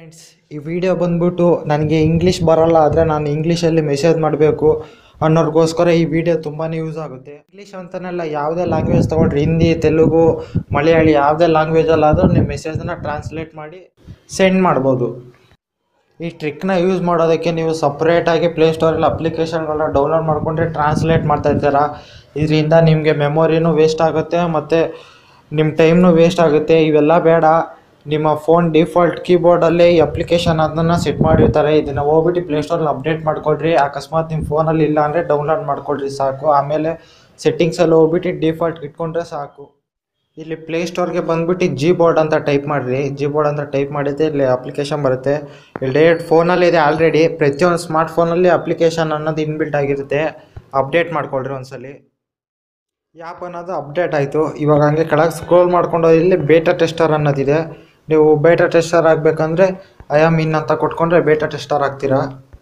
Friends ಈ video ಬಂದ್ಬಿಟ್ಟು ನನಗೆ ಇಂಗ್ಲೀಷ್ ಬರಲ್ಲ ಆದರೆ ನಾನು ಇಂಗ್ಲೀಷಲ್ಲಿ ಮೆಸೇಜ್ ಮಾಡಬೇಕು ಅನ್ನೋರ್ಗೋಸ್ಕರ ಈ ವಿಡಿಯೋ ತುಂಬಾ ಯೂಸ್ ಆಗುತ್ತೆ ಇಂಗ್ಲೀಷ್ ಅಂತನಲ್ಲ ಯಾವುದೇ ಲ್ಯಾಂಗ್ವೇಜ್ ತೊಗೊಂಡ್ರಿ ಹಿಂದಿ ತೆಲುಗು ಮಲಯಾಳಿ ಯಾವುದೇ ಲ್ಯಾಂಗ್ವೇಜಲ್ಲಾದರೂ ನೀವು ಮೆಸೇಜನ್ನ ಟ್ರಾನ್ಸ್ಲೇಟ್ ಮಾಡಿ ಸೆಂಡ್ ಮಾಡ್ಬೋದು ಈ ಟ್ರಿಕ್ನ ಯೂಸ್ ಮಾಡೋದಕ್ಕೆ ನೀವು ಸಪ್ರೇಟಾಗಿ ಪ್ಲೇಸ್ಟೋರಲ್ಲಿ ಅಪ್ಲಿಕೇಶನ್ಗಳನ್ನ ಡೌನ್ಲೋಡ್ ಮಾಡಿಕೊಂಡ್ರೆ ಟ್ರಾನ್ಸ್ಲೇಟ್ ಮಾಡ್ತಾ ಇರ್ತೀರ ಇದರಿಂದ ನಿಮಗೆ ಮೆಮೊರಿನೂ ವೇಸ್ಟ್ ಆಗುತ್ತೆ ಮತ್ತು ನಿಮ್ಮ ಟೈಮ್ನು ವೇಸ್ಟ್ ಆಗುತ್ತೆ ಇವೆಲ್ಲ ಬೇಡ ನಿಮ್ಮ ಫೋನ್ ಡಿಫಾಲ್ಟ್ ಕೀಬೋರ್ಡಲ್ಲೇ ಈ ಅಪ್ಲಿಕೇಶನ್ ಅದನ್ನು ಸೆಟ್ ಮಾಡಿರ್ತಾರೆ ಇದನ್ನು ಹೋಗ್ಬಿಟ್ಟು ಪ್ಲೇಸ್ಟೋರಲ್ಲಿ ಅಪ್ಡೇಟ್ ಮಾಡ್ಕೊಳ್ರಿ ಅಕಸ್ಮಾತ್ ನಿಮ್ಮ ಫೋನಲ್ಲಿ ಇಲ್ಲ ಅಂದರೆ ಡೌನ್ಲೋಡ್ ಮಾಡ್ಕೊಳ್ರಿ ಸಾಕು ಆಮೇಲೆ ಸೆಟ್ಟಿಂಗ್ಸಲ್ಲಿ ಹೋಗ್ಬಿಟ್ಟು ಡಿಫಾಲ್ಟ್ ಇಟ್ಕೊಂಡ್ರೆ ಸಾಕು ಇಲ್ಲಿ ಪ್ಲೇಸ್ಟೋರ್ಗೆ ಬಂದ್ಬಿಟ್ಟು ಜಿ ಬೋರ್ಡ್ ಅಂತ ಟೈಪ್ ಮಾಡಿರಿ ಜಿ ಬೋರ್ಡ್ ಅಂತ ಟೈಪ್ ಮಾಡಿದ್ರೆ ಇಲ್ಲಿ ಅಪ್ಲಿಕೇಶನ್ ಬರುತ್ತೆ ಇಲ್ಲಿ ಡೈರೆಕ್ಟ್ ಫೋನಲ್ಲಿ ಇದೆ ಆಲ್ರೆಡಿ ಪ್ರತಿಯೊಂದು ಸ್ಮಾರ್ಟ್ ಫೋನಲ್ಲಿ ಅಪ್ಲಿಕೇಶನ್ ಅನ್ನೋದು ಇನ್ಬಿಲ್ಟ್ ಆಗಿರುತ್ತೆ ಅಪ್ಡೇಟ್ ಮಾಡ್ಕೊಳ್ರಿ ಒಂದ್ಸಲಿ ಆ್ಯಪ್ ಅನ್ನೋದು ಅಪ್ಡೇಟ್ ಆಯಿತು ಇವಾಗ ಹಂಗೆ ಕೆಳಗೆ ಸ್ಕ್ರೋಲ್ ಮಾಡ್ಕೊಂಡು ಇಲ್ಲಿ ಬೇಟಾ ಟೆಸ್ಟರ್ ಅನ್ನೋದಿದೆ ನೀವು ಬೇಟಾ ಟೆಸ್ಟರ್ ಆಗಬೇಕಂದ್ರೆ ಐ ಆಮ್ ಇನ್ ಅಂತ ಕೊಟ್ಕೊಂಡ್ರೆ ಬೇಟಾ ಟೆಸ್ಟರ್ ಆಗ್ತೀರಾ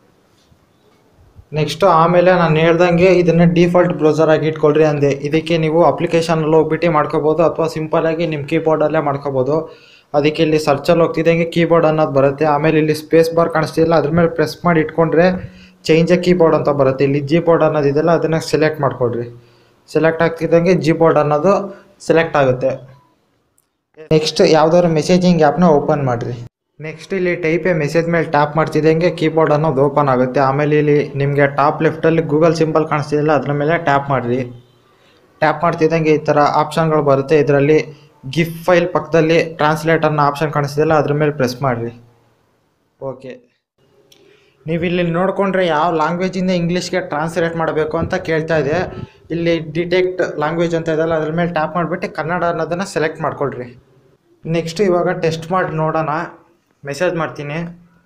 ನೆಕ್ಸ್ಟು ಆಮೇಲೆ ನಾನು ಹೇಳ್ದಂಗೆ ಇದನ್ನು ಡಿಫಾಲ್ಟ್ ಬ್ರೌಸರ್ ಆಗಿ ಇಟ್ಕೊಳ್ರಿ ಅಂದೆ ಇದಕ್ಕೆ ನೀವು ಅಪ್ಲಿಕೇಶನಲ್ಲಿ ಹೋಗ್ಬಿಟ್ಟು ಮಾಡ್ಕೋಬೋದು ಅಥವಾ ಸಿಂಪಲಾಗಿ ನಿಮ್ಮ ಕೀಬೋರ್ಡಲ್ಲೇ ಮಾಡ್ಕೋಬೋದು ಅದಕ್ಕೆ ಇಲ್ಲಿ ಸರ್ಚಲ್ಲಿ ಹೋಗ್ತಿದ್ದಂಗೆ ಕೀಬೋರ್ಡ್ ಅನ್ನೋದು ಬರುತ್ತೆ ಆಮೇಲೆ ಇಲ್ಲಿ ಸ್ಪೇಸ್ ಬಾರ್ ಕಾಣಿಸ್ತಿಲ್ಲ ಅದ್ರ ಮೇಲೆ ಪ್ರೆಸ್ ಮಾಡಿ ಇಟ್ಕೊಂಡ್ರೆ ಚೇಂಜ್ ಎ ಕೀಬೋರ್ಡ್ ಅಂತ ಬರುತ್ತೆ ಇಲ್ಲಿ ಜಿ ಬೋರ್ಡ್ ಅನ್ನೋದಿದೆಯಲ್ಲ ಅದನ್ನು ಸೆಲೆಕ್ಟ್ ಮಾಡ್ಕೊಳ್ರಿ ಸೆಲೆಕ್ಟ್ ಆಗ್ತಿದ್ದಂಗೆ ಜಿ ಬೋರ್ಡ್ ಅನ್ನೋದು ಸೆಲೆಕ್ಟ್ ಆಗುತ್ತೆ ನೆಕ್ಸ್ಟ್ ಯಾವ್ದಾದ್ರು ಮೆಸೇಜಿಂಗ್ ಆ್ಯಪ್ನ ಓಪನ್ ಮಾಡಿರಿ ನೆಕ್ಸ್ಟ್ ಇಲ್ಲಿ ಟೈಪೇ ಮೆಸೇಜ್ ಮೇಲೆ ಟ್ಯಾಪ್ ಮಾಡ್ತಿದ್ದಂಗೆ ಕೀಬೋರ್ಡ್ ಅನ್ನೋದು ಓಪನ್ ಆಗುತ್ತೆ ಆಮೇಲೆ ಇಲ್ಲಿ ನಿಮಗೆ ಟಾಪ್ ಲೆಫ್ಟಲ್ಲಿ ಗೂಗಲ್ ಸಿಂಬಲ್ ಕಾಣಿಸ್ತಿದೆಯಲ್ಲ ಅದ್ರ ಮೇಲೆ ಟ್ಯಾಪ್ ಮಾಡಿರಿ ಟ್ಯಾಪ್ ಮಾಡ್ತಿದ್ದಂಗೆ ಈ ಥರ ಆಪ್ಷನ್ಗಳು ಬರುತ್ತೆ ಇದರಲ್ಲಿ ಗಿಫ್ಟ್ ಫೈಲ್ ಪಕ್ಕದಲ್ಲಿ ಟ್ರಾನ್ಸ್ಲೇಟ್ ಅನ್ನೋ ಆಪ್ಷನ್ ಕಾಣಿಸ್ತಿದೆಯಲ್ಲ ಅದ್ರ ಮೇಲೆ ಪ್ರೆಸ್ ಮಾಡಿರಿ ಓಕೆ ನೀವು ಇಲ್ಲಿ ನೋಡಿಕೊಂಡ್ರೆ ಯಾವ ಲ್ಯಾಂಗ್ವೇಜಿಂದ ಇಂಗ್ಲೀಷ್ಗೆ ಟ್ರಾನ್ಸ್ಲೇಟ್ ಮಾಡಬೇಕು ಅಂತ ಕೇಳ್ತಾ ಇದೆ ಇಲ್ಲಿ ಡಿಟೆಕ್ಟ್ ಲ್ಯಾಂಗ್ವೇಜ್ ಅಂತ ಇದೆಯಲ್ಲ ಅದ್ರ ಮೇಲೆ ಟ್ಯಾಪ್ ಮಾಡಿಬಿಟ್ಟು ಕನ್ನಡ ಅನ್ನೋದನ್ನು ಸೆಲೆಕ್ಟ್ ಮಾಡ್ಕೊಳ್ರಿ ನೆಕ್ಸ್ಟ್ ಇವಾಗ ಟೆಸ್ಟ್ ಮಾಡಿ ನೋಡೋಣ ಮೆಸೇಜ್ ಮಾಡ್ತೀನಿ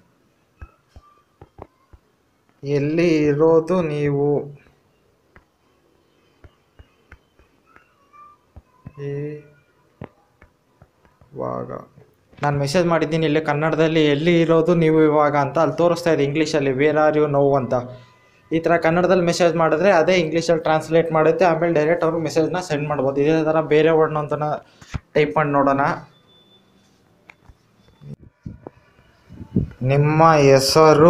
ಎಲ್ಲಿ ಇರೋದು ನೀವು ಇವಾಗ ನಾನು ಮೆಸೇಜ್ ಮಾಡಿದ್ದೀನಿ ಇಲ್ಲಿ ಕನ್ನಡದಲ್ಲಿ ಎಲ್ಲಿ ಇರೋದು ನೀವು ಇವಾಗ ಅಂತ ಅಲ್ಲಿ ತೋರಿಸ್ತಾ ಇದೆ ಇಂಗ್ಲೀಷಲ್ಲಿ ವೇರ್ ಆರ್ ಯು ನೋವು ಅಂತ ಈ ಥರ ಕನ್ನಡದಲ್ಲಿ ಮೆಸೇಜ್ ಮಾಡಿದ್ರೆ ಅದೇ ಇಂಗ್ಲೀಷಲ್ಲಿ ಟ್ರಾನ್ಸ್ಲೇಟ್ ಮಾಡುತ್ತೆ ಆಮೇಲೆ ಡೈರೆಕ್ಟ್ ಅವ್ರಿಗೆ ಮೆಸೇಜ್ನ ಸೆಂಡ್ ಮಾಡ್ಬೋದು ಇದೇ ಥರ ಬೇರೆ ವರ್ಡ್ನ ಅಂತ ಟೈಪ್ ಮಾಡಿ ನೋಡೋಣ ನಿಮ್ಮ ಹೆಸರು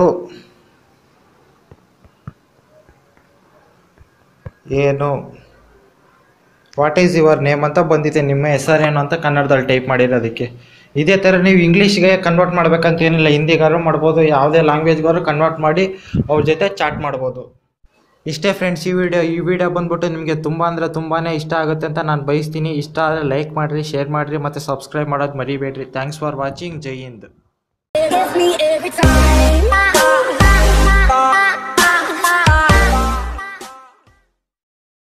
ಏನು ವಾಟ್ ಈಸ್ ಯುವರ್ ನೇಮ್ ಅಂತ ಬಂದಿದೆ ನಿಮ್ಮ ಹೆಸರೇನು ಅಂತ ಕನ್ನಡದಲ್ಲಿ ಟೈಪ್ ಮಾಡಿರೋದಕ್ಕೆ ಇದೇ ಥರ ನೀವು ಇಂಗ್ಲೀಷ್ಗೆ ಕನ್ವರ್ಟ್ ಮಾಡ್ಬೇಕಂತ ಏನಿಲ್ಲ ಹಿಂದಿಗಾರು ಮಾಡ್ಬೋದು ಯಾವುದೇ ಲ್ಯಾಂಗ್ವೇಜ್ಗಾರು ಕನ್ವರ್ಟ್ ಮಾಡಿ ಅವ್ರ ಜೊತೆ ಚಾಟ್ ಮಾಡ್ಬೋದು ಇಷ್ಟೇ ಫ್ರೆಂಡ್ಸ್ ಈ ವಿಡಿಯೋ ಈ ವಿಡಿಯೋ ಬಂದ್ಬಿಟ್ಟು ನಿಮಗೆ ತುಂಬ ಅಂದರೆ ತುಂಬಾ ಇಷ್ಟ ಆಗುತ್ತೆ ಅಂತ ನಾನು ಬಯಸ್ತೀನಿ ಇಷ್ಟ ಆದರೆ ಲೈಕ್ ಮಾಡಿರಿ ಶೇರ್ ಮಾಡಿರಿ ಮತ್ತು ಸಬ್ಸ್ಕ್ರೈಬ್ ಮಾಡೋದು ಮರಿಬೇಡ್ರಿ thanks for watching Jai Hind Give me every time.